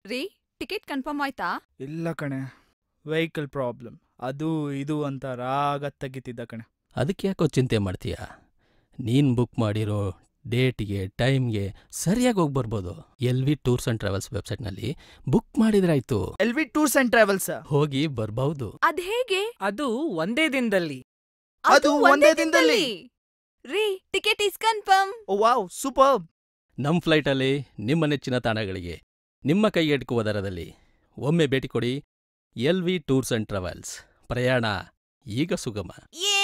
ರೀ ticket confirm ಆಯ್ತಾ ಇಲ್ಲ ಕಣೆ ವೆಹಿಕಲ್ ಪ್ರಾಬ್ಲಮ್ ಅದು ಇದು ಅಂತ ರಾಗ ತೆಗಿತಿದ್ದ ಕಣೆ ಅದಕ್ಕೆ ಯಾಕೋ ಚಿಂತೆ ಮಾಡ್ತೀಯ ನೀನು ಬುಕ್ ಮಾಡಿರೋ ಡೇಟ್ಗೆ ಟೈಮ್ಗೆ ಸರಿಯಾಗಿ ಹೋಗಿ ಬರ್ಬೋದು L V tours and travels ವೆಬ್ಸೈಟ್ನಲ್ಲಿ ಬುಕ್ ಮಾಡಿದ್ರಾಯ್ತು L V tours and travels ಹೋಗಿ ಬರ್ಬಹುದು ಅದ್ ಹೇಗೆ ಅದು ಒಂದೇ ದಿನದಲ್ಲಿ ಅದು ಒಂದೇ ದಿನದಲ್ಲಿ. Re ticket is confirm oh wow super ನಮ್ಮ ಫ್ಲೈಟಲ್ಲಿ ನಿಮ್ಮ ನೆಚ್ಚಿನ ತಾಣಗಳಿಗೆ ನಿಮ್ಮ ಕೈಗೆಟುಕುವ ದರದಲ್ಲಿ ಒಮ್ಮೆ ಭೇಟಿ ಕೊಡಿ L V tours and travels ಪ್ರಯಾಣ ಈಗ ಸುಗಮ ಏ